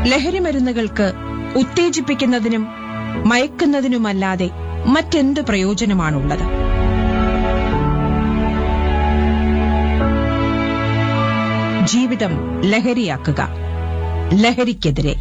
ലഹരിമരുന്നുകൾക്ക് ഉത്തേജിപ്പിക്കുന്നതിനും മയക്കുന്നതിനുമല്ലാതെ മറ്റെന്ത് പ്രയോജനമാണുള്ളത് ജീവിതം ലഹരിയാക്കുക ലഹരിക്കെതിരെ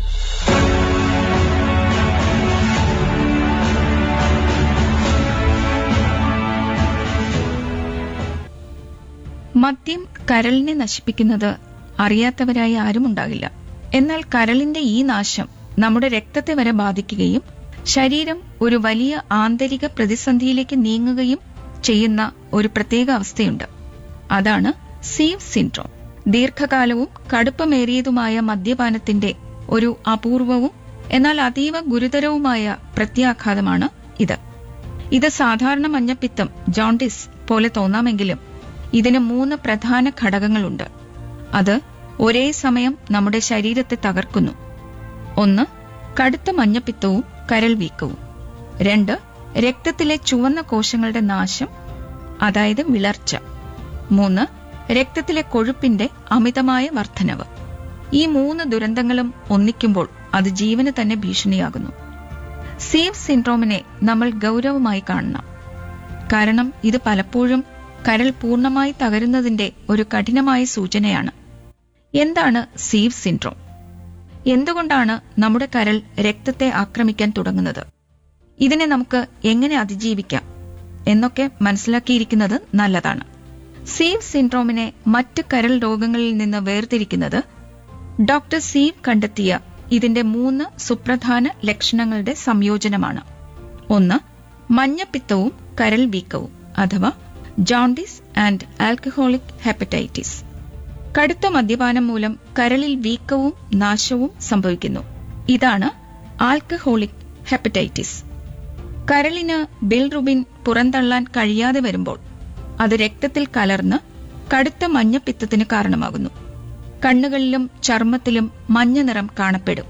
മദ്യം കരളിനെ നശിപ്പിക്കുന്നത് അറിയാത്തവരായി ആരുമുണ്ടാകില്ല എന്നാൽ കരളിന്റെ ഈ നാശം നമ്മുടെ രക്തത്തെ വരെ ബാധിക്കുകയും ശരീരം ഒരു വലിയ ആന്തരിക പ്രതിസന്ധിയിലേക്ക് നീങ്ങുകയും ചെയ്യുന്ന ഒരു പ്രത്യേക അവസ്ഥയുണ്ട് അതാണ് സീവ് സിൻഡ്രോം ദീർഘകാലവും കടുപ്പമേറിയതുമായ മദ്യപാനത്തിന്റെ ഒരു അപൂർവവും എന്നാൽ അതീവ ഗുരുതരവുമായ പ്രത്യാഘാതമാണ് ഇത് ഇത് സാധാരണ മഞ്ഞപ്പിത്തം ജോണ്ടിസ് പോലെ തോന്നാമെങ്കിലും ഇതിന് മൂന്ന് പ്രധാന ഘടകങ്ങളുണ്ട് അത് ഒരേ സമയം നമ്മുടെ ശരീരത്തെ തകർക്കുന്നു ഒന്ന് കടുത്ത മഞ്ഞപ്പിത്തവും കരൾ വീക്കവും രണ്ട് രക്തത്തിലെ ചുവന്ന കോശങ്ങളുടെ നാശം അതായത് വിളർച്ച മൂന്ന് രക്തത്തിലെ കൊഴുപ്പിന്റെ അമിതമായ വർധനവ് ഈ മൂന്ന് ദുരന്തങ്ങളും ഒന്നിക്കുമ്പോൾ അത് ജീവന് തന്നെ ഭീഷണിയാകുന്നു സീവ് സിൻഡ്രോമിനെ നമ്മൾ ഗൗരവമായി കാണണം കാരണം ഇത് പലപ്പോഴും കരൾ പൂർണ്ണമായി തകരുന്നതിന്റെ ഒരു കഠിനമായ സൂചനയാണ് എന്താണ് സീവ് സിൻഡ്രോം എന്തുകൊണ്ടാണ് നമ്മുടെ കരൾ രക്തത്തെ ആക്രമിക്കാൻ തുടങ്ങുന്നത് ഇതിനെ നമുക്ക് എങ്ങനെ അതിജീവിക്കാം എന്നൊക്കെ മനസ്സിലാക്കിയിരിക്കുന്നത് നല്ലതാണ് സീവ് സിൻഡ്രോമിനെ മറ്റ് കരൾ രോഗങ്ങളിൽ നിന്ന് വേർതിരിക്കുന്നത് ഡോക്ടർ സീവ് കണ്ടെത്തിയ ഇതിന്റെ മൂന്ന് സുപ്രധാന ലക്ഷണങ്ങളുടെ സംയോജനമാണ് ഒന്ന് മഞ്ഞപ്പിത്തവും കരൾ വീക്കവും അഥവാ ജോണ്ടിസ് ആൻഡ് ആൽക്കഹോളിക് ഹെപ്പറ്റൈറ്റിസ് കടുത്ത മദ്യപാനം മൂലം കരളിൽ വീക്കവും നാശവും സംഭവിക്കുന്നു ഇതാണ് ആൽക്കഹോളിക് ഹെപ്പറ്റൈറ്റിസ് കരളിന് ബിൽറുബിൻ പുറന്തള്ളാൻ കഴിയാതെ വരുമ്പോൾ അത് രക്തത്തിൽ കലർന്ന് കടുത്ത മഞ്ഞപ്പിത്തത്തിന് കാരണമാകുന്നു കണ്ണുകളിലും ചർമ്മത്തിലും മഞ്ഞ നിറം കാണപ്പെടും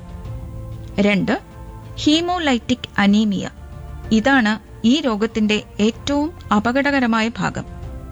രണ്ട് ഹീമോലൈറ്റിക് അനീമിയ ഇതാണ് ഈ രോഗത്തിന്റെ ഏറ്റവും അപകടകരമായ ഭാഗം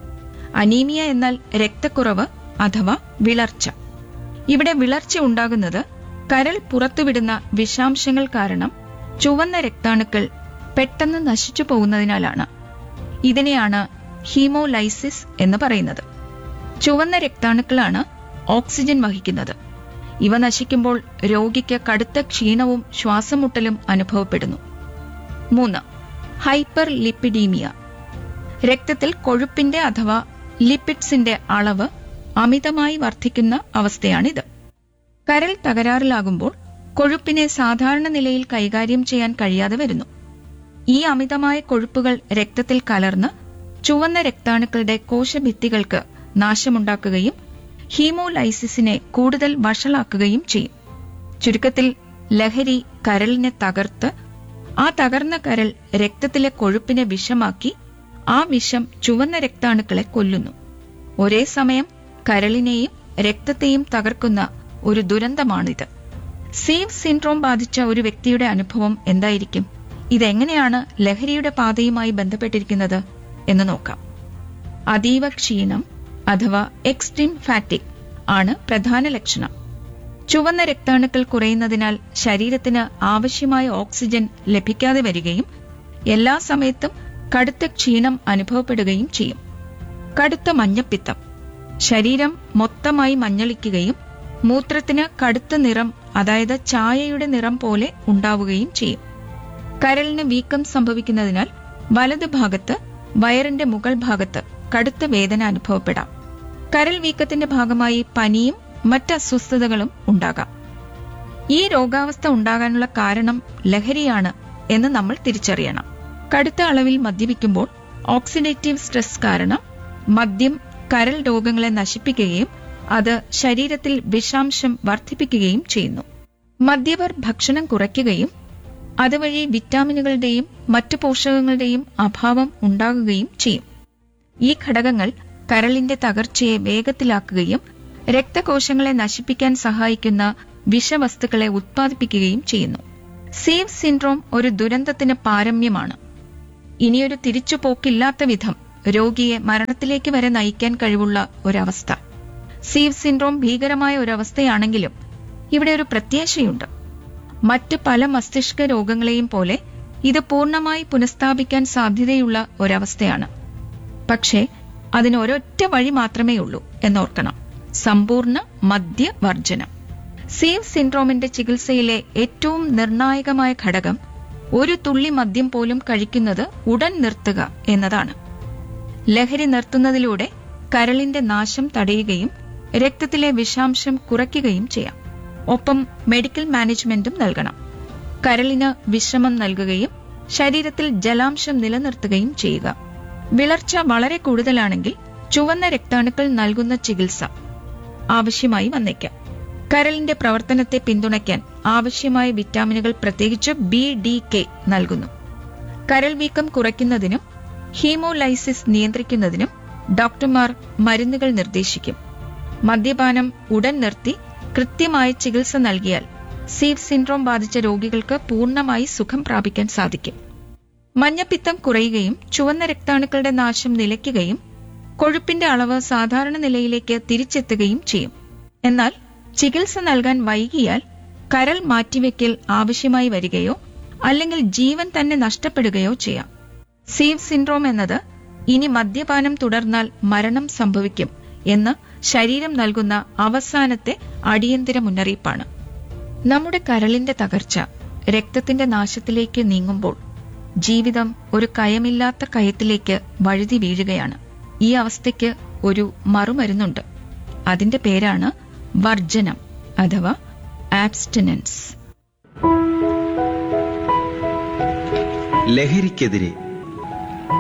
അനീമിയ എന്നാൽ രക്തക്കുറവ് അഥവാ വിളർച്ച ഇവിടെ വിളർച്ച ഉണ്ടാകുന്നത് കരൾ പുറത്തുവിടുന്ന വിഷാംശങ്ങൾ കാരണം ചുവന്ന രക്താണുക്കൾ പെട്ടെന്ന് നശിച്ചു പോകുന്നതിനാലാണ് ഇതിനെയാണ് ഹീമോലൈസിസ് എന്ന് പറയുന്നത് ചുവന്ന രക്താണുക്കളാണ് ഓക്സിജൻ വഹിക്കുന്നത് ഇവ നശിക്കുമ്പോൾ രോഗിക്ക് കടുത്ത ക്ഷീണവും ശ്വാസമുട്ടലും അനുഭവപ്പെടുന്നു മൂന്ന് ഹൈപ്പർ ലിപ്പിഡീമിയ രക്തത്തിൽ കൊഴുപ്പിന്റെ അഥവാ ലിപ്പിഡ്സിന്റെ അളവ് അമിതമായി വർദ്ധിക്കുന്ന അവസ്ഥയാണിത് കരൾ തകരാറിലാകുമ്പോൾ കൊഴുപ്പിനെ സാധാരണ നിലയിൽ കൈകാര്യം ചെയ്യാൻ കഴിയാതെ വരുന്നു ഈ അമിതമായ കൊഴുപ്പുകൾ രക്തത്തിൽ കലർന്ന് ചുവന്ന രക്താണുക്കളുടെ കോശഭിത്തികൾക്ക് നാശമുണ്ടാക്കുകയും ഹീമോലൈസിസിനെ കൂടുതൽ വഷളാക്കുകയും ചെയ്യും ചുരുക്കത്തിൽ ലഹരി കരളിനെ തകർത്ത് ആ തകർന്ന കരൾ രക്തത്തിലെ കൊഴുപ്പിനെ വിഷമാക്കി ആ വിഷം ചുവന്ന രക്താണുക്കളെ കൊല്ലുന്നു ഒരേ സമയം കരളിനെയും രക്തത്തെയും തകർക്കുന്ന ഒരു ദുരന്തമാണിത് സീവ് സിൻഡ്രോം ബാധിച്ച ഒരു വ്യക്തിയുടെ അനുഭവം എന്തായിരിക്കും ഇതെങ്ങനെയാണ് ലഹരിയുടെ പാതയുമായി ബന്ധപ്പെട്ടിരിക്കുന്നത് എന്ന് നോക്കാം അതീവ ക്ഷീണം അഥവാ എക്സ്ട്രീം ഫാറ്റിക് ആണ് പ്രധാന ലക്ഷണം ചുവന്ന രക്താണുക്കൾ കുറയുന്നതിനാൽ ശരീരത്തിന് ആവശ്യമായ ഓക്സിജൻ ലഭിക്കാതെ വരികയും എല്ലാ സമയത്തും കടുത്ത ക്ഷീണം അനുഭവപ്പെടുകയും ചെയ്യും കടുത്ത മഞ്ഞപ്പിത്തം ശരീരം മൊത്തമായി മഞ്ഞളിക്കുകയും മൂത്രത്തിന് കടുത്ത നിറം അതായത് ചായയുടെ നിറം പോലെ ഉണ്ടാവുകയും ചെയ്യും കരളിന് വീക്കം സംഭവിക്കുന്നതിനാൽ വലത് ഭാഗത്ത് വയറിന്റെ മുകൾ ഭാഗത്ത് കടുത്ത വേദന അനുഭവപ്പെടാം കരൾ വീക്കത്തിന്റെ ഭാഗമായി പനിയും മറ്റ് അസ്വസ്ഥതകളും ഉണ്ടാകാം ഈ രോഗാവസ്ഥ ഉണ്ടാകാനുള്ള കാരണം ലഹരിയാണ് എന്ന് നമ്മൾ തിരിച്ചറിയണം കടുത്ത അളവിൽ മദ്യപിക്കുമ്പോൾ ഓക്സിഡേറ്റീവ് സ്ട്രെസ് കാരണം മദ്യം കരൾ രോഗങ്ങളെ നശിപ്പിക്കുകയും അത് ശരീരത്തിൽ വിഷാംശം വർദ്ധിപ്പിക്കുകയും ചെയ്യുന്നു മദ്യപർ ഭക്ഷണം കുറയ്ക്കുകയും അതുവഴി വിറ്റാമിനുകളുടെയും മറ്റു പോഷകങ്ങളുടെയും അഭാവം ഉണ്ടാകുകയും ചെയ്യും ഈ ഘടകങ്ങൾ കരളിന്റെ തകർച്ചയെ വേഗത്തിലാക്കുകയും രക്തകോശങ്ങളെ നശിപ്പിക്കാൻ സഹായിക്കുന്ന വിഷവസ്തുക്കളെ ഉത്പാദിപ്പിക്കുകയും ചെയ്യുന്നു സീവ് സിൻഡ്രോം ഒരു ദുരന്തത്തിന് പാരമ്യമാണ് ഇനിയൊരു തിരിച്ചുപോക്കില്ലാത്ത വിധം രോഗിയെ മരണത്തിലേക്ക് വരെ നയിക്കാൻ കഴിവുള്ള ഒരവസ്ഥ സീവ് സിൻഡ്രോം ഭീകരമായ ഒരവസ്ഥയാണെങ്കിലും ഇവിടെ ഒരു പ്രത്യാശയുണ്ട് മറ്റ് പല മസ്തിഷ്ക രോഗങ്ങളെയും പോലെ ഇത് പൂർണ്ണമായി പുനഃസ്ഥാപിക്കാൻ സാധ്യതയുള്ള ഒരവസ്ഥയാണ് പക്ഷേ അതിന് ഒരൊറ്റ വഴി മാത്രമേ ഉള്ളൂ എന്നോർക്കണം സമ്പൂർണ്ണ മദ്യവർജനം സീവ് സിൻഡ്രോമിന്റെ ചികിത്സയിലെ ഏറ്റവും നിർണായകമായ ഘടകം ഒരു തുള്ളി മദ്യം പോലും കഴിക്കുന്നത് ഉടൻ നിർത്തുക എന്നതാണ് ലഹരി നിർത്തുന്നതിലൂടെ കരളിന്റെ നാശം തടയുകയും രക്തത്തിലെ വിഷാംശം കുറയ്ക്കുകയും ചെയ്യാം ഒപ്പം മെഡിക്കൽ മാനേജ്മെന്റും നൽകണം കരളിന് വിശ്രമം നൽകുകയും ശരീരത്തിൽ ജലാംശം നിലനിർത്തുകയും ചെയ്യുക വിളർച്ച വളരെ കൂടുതലാണെങ്കിൽ ചുവന്ന രക്താണുക്കൾ നൽകുന്ന ചികിത്സ ആവശ്യമായി വന്നേക്കാം കരളിന്റെ പ്രവർത്തനത്തെ പിന്തുണയ്ക്കാൻ ആവശ്യമായ വിറ്റാമിനുകൾ പ്രത്യേകിച്ച് ബി ഡി കെ നൽകുന്നു കരൾ വീക്കം കുറയ്ക്കുന്നതിനും ഹീമോലൈസിസ് നിയന്ത്രിക്കുന്നതിനും ഡോക്ടർമാർ മരുന്നുകൾ നിർദ്ദേശിക്കും മദ്യപാനം ഉടൻ നിർത്തി കൃത്യമായ ചികിത്സ നൽകിയാൽ സീവ് സിൻഡ്രോം ബാധിച്ച രോഗികൾക്ക് പൂർണ്ണമായി സുഖം പ്രാപിക്കാൻ സാധിക്കും മഞ്ഞപ്പിത്തം കുറയുകയും ചുവന്ന രക്താണുക്കളുടെ നാശം നിലയ്ക്കുകയും കൊഴുപ്പിന്റെ അളവ് സാധാരണ നിലയിലേക്ക് തിരിച്ചെത്തുകയും ചെയ്യും എന്നാൽ ചികിത്സ നൽകാൻ വൈകിയാൽ കരൾ മാറ്റിവെക്കൽ ആവശ്യമായി വരികയോ അല്ലെങ്കിൽ ജീവൻ തന്നെ നഷ്ടപ്പെടുകയോ ചെയ്യാം സീവ് സിൻഡ്രോം എന്നത് ഇനി മദ്യപാനം തുടർന്നാൽ മരണം സംഭവിക്കും എന്ന് ശരീരം നൽകുന്ന അവസാനത്തെ അടിയന്തര മുന്നറിയിപ്പാണ് നമ്മുടെ കരളിന്റെ തകർച്ച രക്തത്തിന്റെ നാശത്തിലേക്ക് നീങ്ങുമ്പോൾ ജീവിതം ഒരു കയമില്ലാത്ത കയത്തിലേക്ക് വഴുതി വീഴുകയാണ് ഈ അവസ്ഥയ്ക്ക് ഒരു മറുമരുന്നുണ്ട് അതിന്റെ പേരാണ് വർജനം അഥവാ ആബ്സ്റ്റിനൻസ് ലഹരിക്കെതിരെ